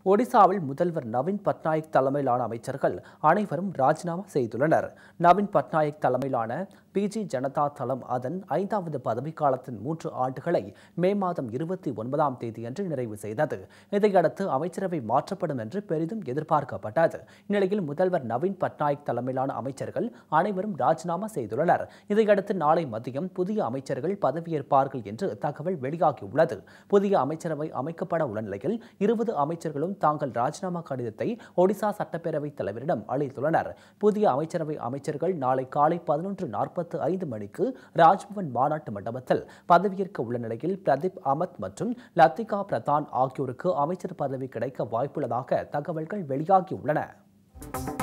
ஒடிசாவில் முதல்வர் நவீன் பட்நாயக் தலைமையிலான அமைச்சர்கள் அனைவரும் ராஜினாமா செய்துள்ளனர் நவீன் பட்நாயக் தலைமையிலான பிஜி ஜனதா தளம் அதன் ஐந்தாவது பதவிக்காலத்தின் மூன்று ஆண்டுகளை மே மாதம் இருபத்தி ஒன்பதாம் தேதியன்று நிறைவு செய்தது இதையடுத்து அமைச்சரவை மாற்றப்படும் என்று பெரிதும் எதிர்பார்க்கப்பட்டது இந்நிலையில் முதல்வர் நவீன் பட்நாயக் தலைமையிலான அமைச்சர்கள் அனைவரும் ராஜினாமா செய்துள்ளனர் இதையடுத்து நாளை மதியம் புதிய அமைச்சர்கள் பதவியேற்பார்கள் என்று தகவல் வெளியாகியுள்ளது புதிய அமைச்சரவை அமைக்கப்பட உள்ள நிலையில் இருபது அமைச்சர்களும் தாங்கள் ராஜினாமா கடிதத்தை ஒடிசா சட்டப்பேரவைத் தலைவரிடம் அளித்துள்ளனர் புதிய அமைச்சரவை அமைச்சர்கள் நாளை காலை பதினொன்று நாற்பத்து ஐந்து மணிக்கு ராஜ்பவன் மாநாட்டு மண்டபத்தில் பதவியேற்க உள்ள நிலையில் பிரதீப் அமத் மற்றும் லத்திகா பிரதான் ஆகியோருக்கு அமைச்சர் பதவி கிடைக்க வாய்ப்புள்ளதாக தகவல்கள் வெளியாகியுள்ளன